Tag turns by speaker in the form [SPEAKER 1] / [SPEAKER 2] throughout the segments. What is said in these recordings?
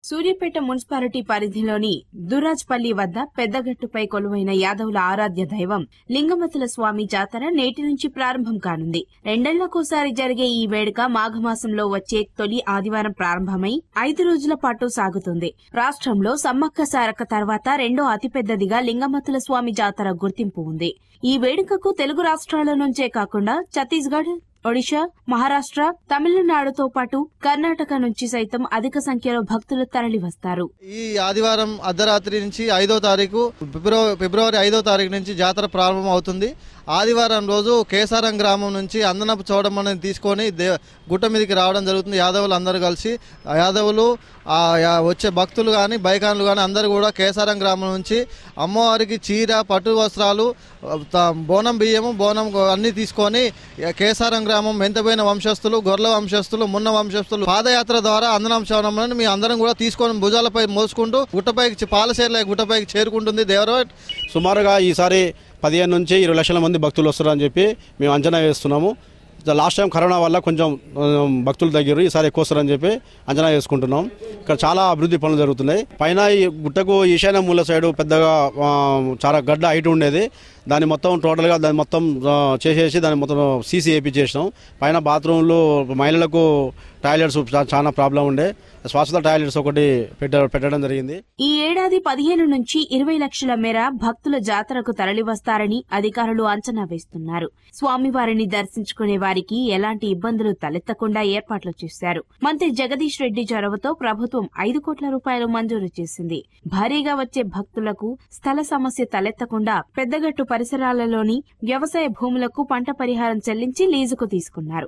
[SPEAKER 1] Suryapet municipality పరిధిలోని దురాజ్పల్లి వద్ద పెద్దగట్టుపై కొలువైన యాదవుల ఆరాధ్య దైవం లింగమతుల స్వామి జాతర నేటి నుంచి ప్రారంభం కానుంది రెండేళ్లకోసారి జరిగే ఈ వేడుక మాఘమాసంలో వచ్చే తొలి ఆదివారం ప్రారంభమై ఐదు రోజుల పాటు సాగుతుంది రాష్ట్రంలో సమ్మక్క సారక్క తర్వాత రెండో అతిపెద్దదిగా లింగమతుల స్వామి జాతర గుర్తింపు ఉంది ఈ వేడుకకు తెలుగు రాష్ట్రాల నుంచే కాకుండా ఛత్తీస్గఢ్ ఒడిషా మహారాష్ట్ర తమిళనాడుతో పాటు కర్ణాటక నుంచి సైతం అధిక సంఖ్యలో భక్తులు తరలివస్తారు
[SPEAKER 2] ఈ ఆదివారం అర్ధరాత్రి నుంచి ఐదో తారీఖు ఫిబ్రవరి ఫిబ్రవరి ఐదో తారీఖు నుంచి జాతర ప్రారంభం అవుతుంది ఆదివారం రోజు కేసారం గ్రామం నుంచి అందనపు చౌడమ్మని తీసుకొని దే గుట్ట మీదకి రావడం జరుగుతుంది యాదవులు అందరూ కలిసి ఆ యాదవులు ఆ యా- వచ్చే భక్తులు కానీ బైకాన్లు కానీ అందరూ కూడా కేసారం గ్రామం నుంచి అమ్మవారికి చీర పట్టు వస్త్రాలు త- బోనం బియ్యము బోనం అన్ని తీసుకొని కేసారం గ్రామం మెంతపోయిన వంశస్థులు గొర్రెల వంశస్థులు మున్న వంశస్థులు పాదయాత్ర ద్వారా అందనం శవనంలో మీ అందరం కూడా తీసుకొని భుజాలపై మోసుకుంటూ గుట్టపైకి చి- పాలసేర్ల గుట్టపైకి చేరుకుంటుంది దేవరవట్
[SPEAKER 3] సుమారుగా ఈసారి పదిహేను నుంచి ఇరవై లక్షల మంది భక్తులు వస్తారని చెప్పి మేము అంచనా వేస్తున్నాము లాస్ట్ టైం కరోనా వల్ల కొంచెం ఆ, భక్తులు తగ్గారు ఈసారి ఎక్కువ వస్తారని చెప్పి అంచనా వేసుకుంటున్నాం ఇక్కడ చాలా అభివృద్ధి పనులు జరుగుతున్నాయి పైన ఈ గుట్టకు ఈశాన్య మూల సైడు పెద్దగా ఆ, చాలా గడ్డ హైట్ ఉండేది దాన్ని మొత్తం టోటల్గా దాన్ని మొత్తం ఆ, చేసేసి దాన్ని మొత్తం సీసీ ఏపీ చేసినాం పైన బాత్రూమ్లు మహిళలకు టాయిలెట్స్ చా- చాలా ప్రాబ్లం ఉండే శ్వాసత టాయిలెట్స్ ఒకటి పెట్ట పెట్టడం జరిగింది
[SPEAKER 1] ఈ ఏడాది పదిహేను నుంచి ఇరవై లక్షల మేర భక్తుల జాతరకు తరలివస్తారని అధికారులు అంచనా వేస్తున్నారు స్వామివారిని దర్శించుకునే వారికి ఎలాంటి ఇబ్బందులు తలెత్తకుండా ఏర్పాట్లు చేశారు మంత్రి జగదీష్ రెడ్డి చొరవతో ప్రభుత్వం ఐదు కోట్ల రూపాయలు మంజూరు చేసింది భారీగా వచ్చే భక్తులకు స్థల సమస్య తలెత్తకుండా పెద్దగట్టు పరిసరాలలోని వ్యవసాయ భూములకు పంట పరిహారం చెల్లించి లీజుకు తీసుకున్నారు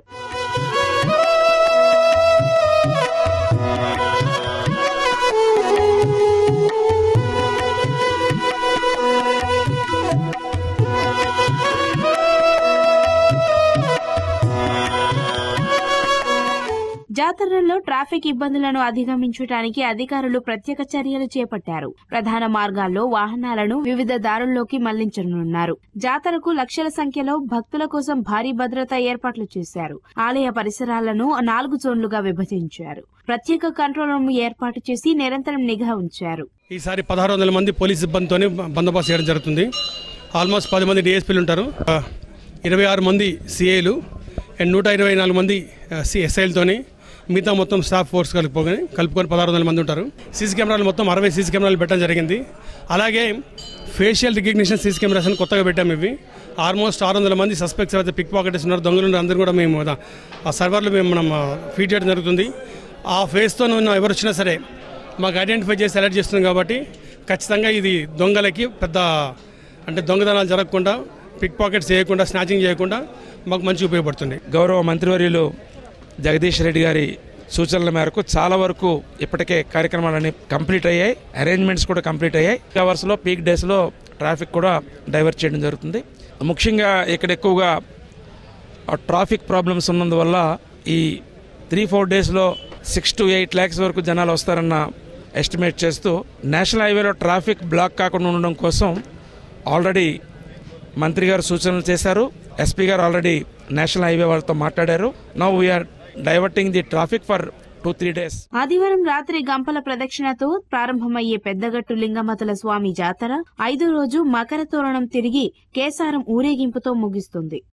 [SPEAKER 1] జాతరలో ట్రాఫిక్ ఇబ్బందులను అధిగమించడానికి అధికారులు ప్రత్యేక చర్యలు చేపట్టారు ప్రధాన మార్గాల్లో వాహనాలను వివిధ దారుల్లోకి మళ్లించనున్నారు జాతరకు లక్షల సంఖ్యలో భక్తుల కోసం భారీ భద్రతా ఏర్పాట్లు చేశారు ఆలయ పరిసరాలను నాలుగు జోన్లుగా విభజించారు ప్రత్యేక కంట్రోల్ రూమ్ ఏర్పాటు చేసి నిరంతరం నిఘా ఉంచారు
[SPEAKER 4] ఈసారి పదహారు వందల మంది పోలీస్ సిబ్బందితో బందోబస్తు చేయడం జరుగుతుంది ఆల్మోస్ట్ పది మంది డిఎస్పీలు ఉంటారు ఆ, ఇరవై ఆరు మంది సిఐలు అండ్ నూట ఇరవై నాలుగు మంది ఎస్ఐలతోని మిగతా మొత్తం స్టాఫ్ ఫోర్స్ కలుపుకొని కలుపుకొని పదహారు వందల మంది ఉంటారు సీసీ కెమెరాలు మొత్తం అరవై సీసీ కెమెరాలు పెట్టడం జరిగింది అలాగే ఫేషియల్ రికగ్నిషన్ సీసీ కెమెరాస్ అని కొత్తగా పెట్టాము ఇవి ఆల్మోస్ట్ ఆరు వందల మంది సస్పెక్ట్స్ అయితే పిక్ పాకెట్స్ ఉన్నారు దొంగలు ఉన్నారు అందరూ కూడా మేము దా- ఆ సర్వర్లో మేము మనం ఫీడ్ చేయడం జరుగుతుంది ఆ ఫేస్తో ఉన్న ఎవరు వచ్చినా సరే మాకు ఐడెంటిఫై చేసి అలర్ట్ చేస్తున్నాం కాబట్టి ఖచ్చితంగా ఇది దొంగలకి పెద్ద అంటే దొంగతనాలు జరగకుండా పిక్ పాకెట్స్ చేయకుండా స్నాచింగ్ చేయకుండా మాకు మంచి ఉపయోగపడుతుంది
[SPEAKER 5] గౌరవ మంత్రివర్యులు జగదీష్ రెడ్డి గారి సూచనల మేరకు చాలా వరకు ఇప్పటికే కార్యక్రమాలన్నీ కంప్లీట్ అయ్యాయి అరేంజ్మెంట్స్ కూడా కంప్లీట్ అయ్యాయి అవర్స్లో పీక్ డేస్లో ట్రాఫిక్ కూడా డైవర్ట్ చేయడం జరుగుతుంది ముఖ్యంగా ఇక్కడ ఎక్కువగా ఆ ట్రాఫిక్ ప్రాబ్లమ్స్ ఉన్నందువల్ల ఈ త్రీ ఫోర్ డేస్లో సిక్స్ టు ఎయిట్ ల్యాక్స్ వరకు జనాలు వస్తారన్న ఎస్టిమేట్ చేస్తూ నేషనల్ హైవేలో ట్రాఫిక్ బ్లాక్ కాకుండా ఉండడం కోసం ఆల్రెడీ మంత్రి గారు సూచనలు చేశారు ఎస్పీ గారు ఆల్రెడీ నేషనల్ హైవే వాళ్ళతో మాట్లాడారు now we're diverting the traffic for two three days
[SPEAKER 1] ఆదివారం రాత్రి గంపల ప్రదక్షిణతో ప్రారంభమయ్యే పెద్దగట్టు లింగమతుల స్వామి జాతర ఐదో రోజు మకర తోరణం తిరిగి కేసారం ఊరేగింపుతో ముగిస్తుంది